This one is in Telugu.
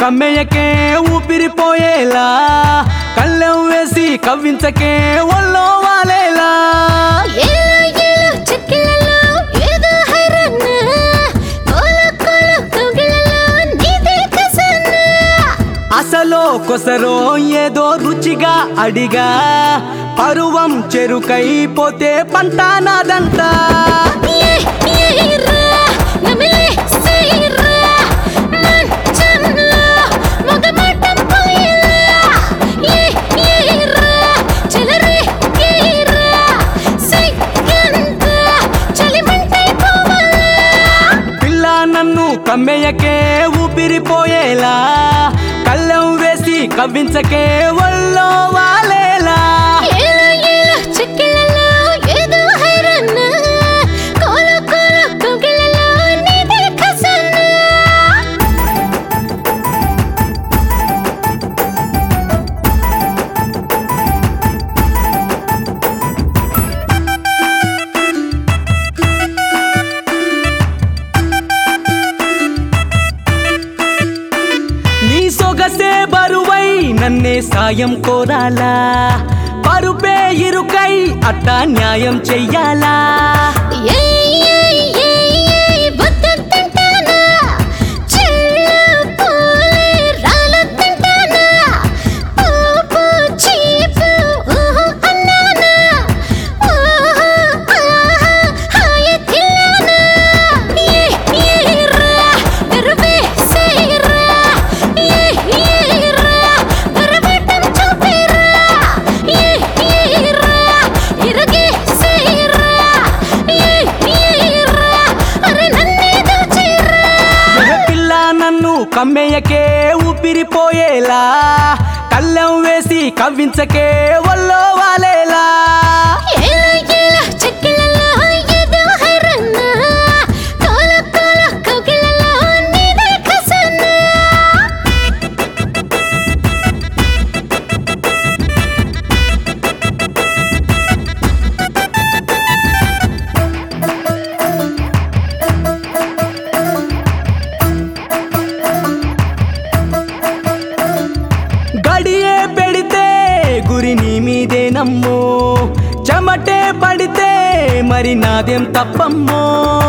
కమ్మెయ్యకే ఊపిరిపోయేలా కళ్ళెం వేసి కవ్వించకే ఒళ్ళో వాలేలా ఏలో ఏలో చెక్కిళ్ళలో ఏదో హైరాణ కోల కోల కౌగిళ్ళలో నీదే ఖజానా అసలో కొసరో ఏదో రుచిగా అడిగా పరువం చెరుకైపోతే పంట నాదంట ఏ ఏరా నమిలే సేరా మంచంలో మగమాటం పోయేలా ఏ ఏరా చెలరే ఏరా సైకంత చలిమంటై పోవాలా పిల్ల నన్ను కమ్మెయ్యకే ఊపిరిపోయేలా కళ్ళెం వేసి కవ్వించకే ఒళ్ళో వాలేలా ఏలో ఏలో చెక్కిళ్ళలో ఏదో హైరాణ కోల కోల కౌగిళ్ళలో నీదే ఖజానా నీ సొగసే బరువై నన్నే సాయం కోరాలా పరుపే ఇరుకై అట్టా న్యాయం చెయ్యాలా ఏయ్ ఏయ్ ఏయ్ ఏయ్ వద్దంటానా చెల్లిపోలే రాలొద్దంటానా పోపు చీపు ఊహు అన్నానా ఊహు ఆహా హాయతిల్లానా ఏ ఏరా దరువే సేరా ఏ ఏరా దరవటం చూపిరా ఏ ఏరా ఇరగే సేరా ఏ ఏరా అరే నన్నే దోచేరా ఏ పిల్ల నన్ను కమ్మెయ్యకే ఊపిరిపోయేలా కళ్ళెం వేసి కవ్వించకే ఒళ్ళో వాలేలా ఏలో ఏలో చెక్కిళ్ళలో ఏదో హైరాణ కోల కోల కౌగిళ్ళలో నీదే ఖజానా గడియే పెడితే గురి నీ మీదే నమ్మో చెమటే పడితే మరి నాదేం తప్పమ్మో